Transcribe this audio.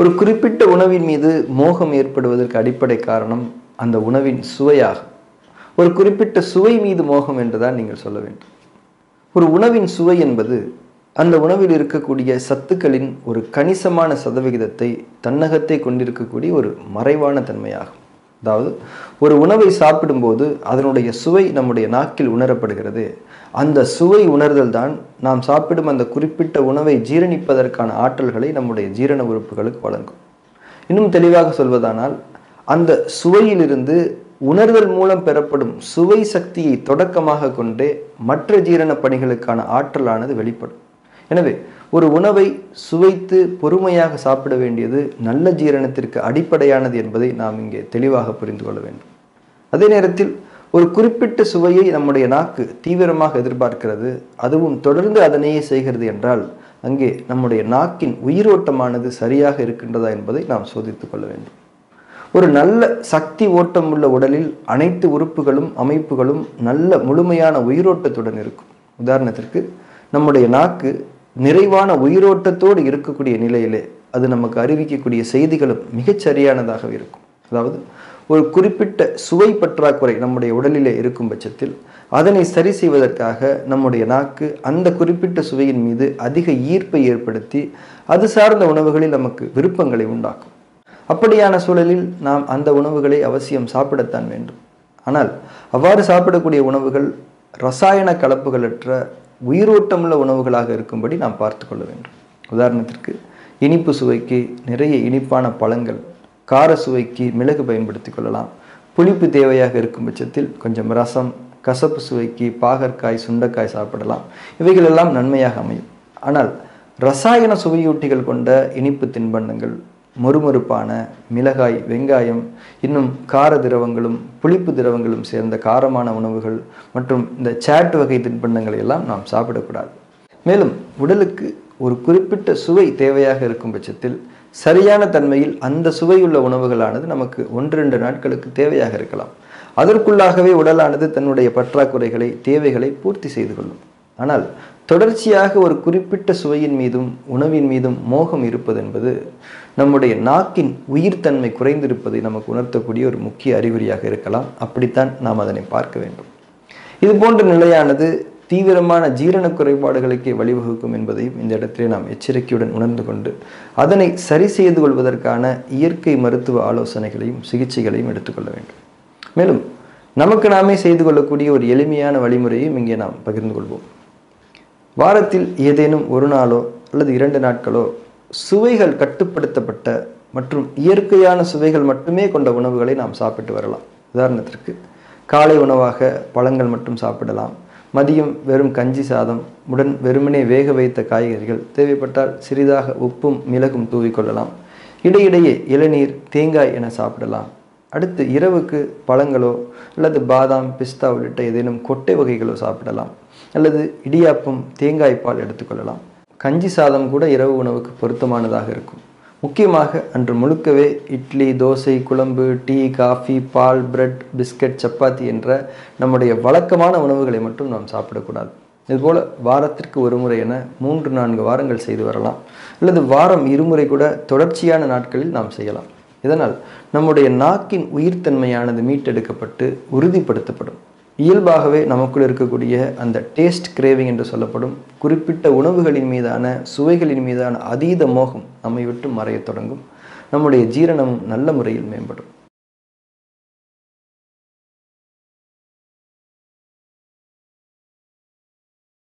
ஒரு குறிப்பிட்ட உணவின் மீது மோகம் ஏற்படுவதற்கு அடிப்படை காரணம் அந்த உணவின் சுவையாகும் ஒரு குறிப்பிட்ட சுவை மீது மோகம் என்றுதான் நீங்கள் சொல்ல வேண்டும் ஒரு உணவின் சுவை என்பது அந்த உணவில் இருக்கக்கூடிய சத்துக்களின் ஒரு கணிசமான சதவிகிதத்தை தன்னகத்தை கொண்டிருக்கக்கூடிய ஒரு மறைவான தன்மையாகும் அதாவது ஒரு உணவை சாப்பிடும்போது அதனுடைய சுவை நம்முடைய நாக்கில் உணரப்படுகிறது அந்த சுவை உணர்தல் தான் நாம் சாப்பிடும் அந்த குறிப்பிட்ட உணவை ஜீரணிப்பதற்கான ஆற்றல்களை நம்முடைய ஜீரண உறுப்புகளுக்கு வழங்கும் இன்னும் தெளிவாக சொல்வதானால் அந்த சுவையிலிருந்து உணர்தல் மூலம் பெறப்படும் சுவை சக்தியை தொடக்கமாக கொண்டே மற்ற ஜீரண பணிகளுக்கான ஆற்றலானது வெளிப்படும் எனவே ஒரு உணவை சுவைத்து பொறுமையாக சாப்பிட வேண்டியது நல்ல ஜீரணத்திற்கு அடிப்படையானது என்பதை நாம் இங்கே தெளிவாக புரிந்து கொள்ள வேண்டும் அதே நேரத்தில் ஒரு குறிப்பிட்ட சுவையை நம்முடைய நாக்கு தீவிரமாக எதிர்பார்க்கிறது அதுவும் தொடர்ந்து அதனையே செய்கிறது என்றால் அங்கே நம்முடைய நாக்கின் உயிரோட்டமானது சரியாக இருக்கின்றதா என்பதை நாம் சோதித்துக் கொள்ள வேண்டும் ஒரு நல்ல சக்தி ஓட்டம் உள்ள உடலில் அனைத்து உறுப்புகளும் அமைப்புகளும் நல்ல முழுமையான உயிரோட்டத்துடன் இருக்கும் உதாரணத்திற்கு நம்முடைய நாக்கு நிறைவான உயிரோட்டத்தோடு இருக்கக்கூடிய நிலையிலே அது நமக்கு அறிவிக்கக்கூடிய செய்திகளும் மிகச் சரியானதாக இருக்கும் அதாவது ஒரு குறிப்பிட்ட சுவை பற்றாக்குறை நம்முடைய உடலிலே இருக்கும் பட்சத்தில் அதனை சரி செய்வதற்காக நம்முடைய நாக்கு அந்த குறிப்பிட்ட சுவையின் மீது அதிக ஈர்ப்பை ஏற்படுத்தி அது சார்ந்த உணவுகளில் நமக்கு விருப்பங்களை உண்டாக்கும் அப்படியான சூழலில் நாம் அந்த உணவுகளை அவசியம் சாப்பிடத்தான் வேண்டும் ஆனால் அவ்வாறு சாப்பிடக்கூடிய உணவுகள் ரசாயன கலப்புகளற்ற உயிரோட்டமுள்ள உணவுகளாக இருக்கும்படி நாம் பார்த்து கொள்ள வேண்டும் உதாரணத்திற்கு இனிப்பு சுவைக்கு நிறைய இனிப்பான பழங்கள் கார சுவைக்கு மிளகு பயன்படுத்தி கொள்ளலாம் புளிப்பு தேவையாக இருக்கும் பட்சத்தில் கொஞ்சம் ரசம் கசப்பு சுவைக்கு பாகற்காய் சுண்டைக்காய் சாப்பிடலாம் இவைகள் எல்லாம் நன்மையாக அமையும் ஆனால் ரசாயன சுவையூட்டிகள் கொண்ட இனிப்பு தின்பண்டங்கள் மொறுமொறுப்பான மிளகாய் வெங்காயம் இன்னும் கார திரவங்களும் புளிப்பு திரவங்களும் சேர்ந்த காரமான உணவுகள் மற்றும் இந்த சாட் வகை தின்பண்டங்களை எல்லாம் நாம் சாப்பிடக்கூடாது மேலும் உடலுக்கு ஒரு குறிப்பிட்ட சுவை தேவையாக இருக்கும் பட்சத்தில் சரியான தன்மையில் அந்த சுவையுள்ள உணவுகளானது நமக்கு ஒன்று ரெண்டு நாட்களுக்கு தேவையாக இருக்கலாம் அதற்குள்ளாகவே உடலானது தன்னுடைய பற்றாக்குறைகளை தேவைகளை பூர்த்தி செய்து கொள்ளும் ஆனால் தொடர்ச்சியாக ஒரு குறிப்பிட்ட சுவையின் மீதும் உணவின் மீதும் மோகம் இருப்பது என்பது நம்முடைய நாக்கின் உயிர்த்தன்மை குறைந்திருப்பதை நமக்கு உணர்த்தக்கூடிய ஒரு முக்கிய அறிகுறியாக இருக்கலாம் அப்படித்தான் நாம் அதனை பார்க்க வேண்டும் இது போன்ற நிலையானது தீவிரமான ஜீரண குறைபாடுகளுக்கே வழிவகுக்கும் என்பதையும் இந்த இடத்திலே நாம் எச்சரிக்கையுடன் உணர்ந்து கொண்டு அதனை சரி செய்து கொள்வதற்கான இயற்கை மருத்துவ ஆலோசனைகளையும் சிகிச்சைகளையும் எடுத்துக்கொள்ள வேண்டும் மேலும் நமக்கு நாமே செய்து கொள்ளக்கூடிய ஒரு எளிமையான வழிமுறையும் இங்கே நாம் பகிர்ந்து கொள்வோம் வாரத்தில் ஏதேனும் ஒரு நாளோ அல்லது இரண்டு நாட்களோ சுவைகள் கட்டுப்படுத்தப்பட்ட மற்றும் இயற்கையான சுவைகள் மட்டுமே கொண்ட உணவுகளை நாம் சாப்பிட்டு வரலாம் உதாரணத்திற்கு காலை உணவாக பழங்கள் மட்டும் சாப்பிடலாம் மதியம் வெறும் கஞ்சி சாதம் உடன் வெறுமனே வேக வைத்த காய்கறிகள் தேவைப்பட்டால் சிறிதாக உப்பும் மிளகும் தூவிக்கொள்ளலாம் இடையிடையே இளநீர் தேங்காய் என சாப்பிடலாம் அடுத்து இரவுக்கு பழங்களோ அல்லது பாதாம் பிஸ்தா உள்ளிட்ட ஏதேனும் கொட்டை வகைகளோ சாப்பிடலாம் அல்லது இடியாப்பம் தேங்காய் பால் எடுத்துக்கொள்ளலாம் கஞ்சி சாதம் கூட இரவு உணவுக்கு பொருத்தமானதாக இருக்கும் முக்கியமாக அன்று முழுக்கவே இட்லி தோசை குழம்பு டீ காஃபி பால் பிரெட் பிஸ்கட் சப்பாத்தி என்ற நம்முடைய வழக்கமான உணவுகளை மட்டும் நாம் சாப்பிடக்கூடாது இதுபோல் வாரத்திற்கு ஒரு முறை என மூன்று நான்கு வாரங்கள் செய்து வரலாம் அல்லது வாரம் இருமுறை கூட தொடர்ச்சியான நாட்களில் நாம் செய்யலாம் இதனால் நம்முடைய நாக்கின் உயிர்த்தன்மையானது மீட்டெடுக்கப்பட்டு உறுதிப்படுத்தப்படும் இயல்பாகவே நமக்குள் இருக்கக்கூடிய அந்த டேஸ்ட் கிரேவிங் என்று சொல்லப்படும் குறிப்பிட்ட உணவுகளின் மீதான சுவைகளின் மீதான அதீத மோகம் நம்மை விட்டு மறையத் தொடங்கும் நம்முடைய ஜீரணமும் நல்ல முறையில் மேம்படும்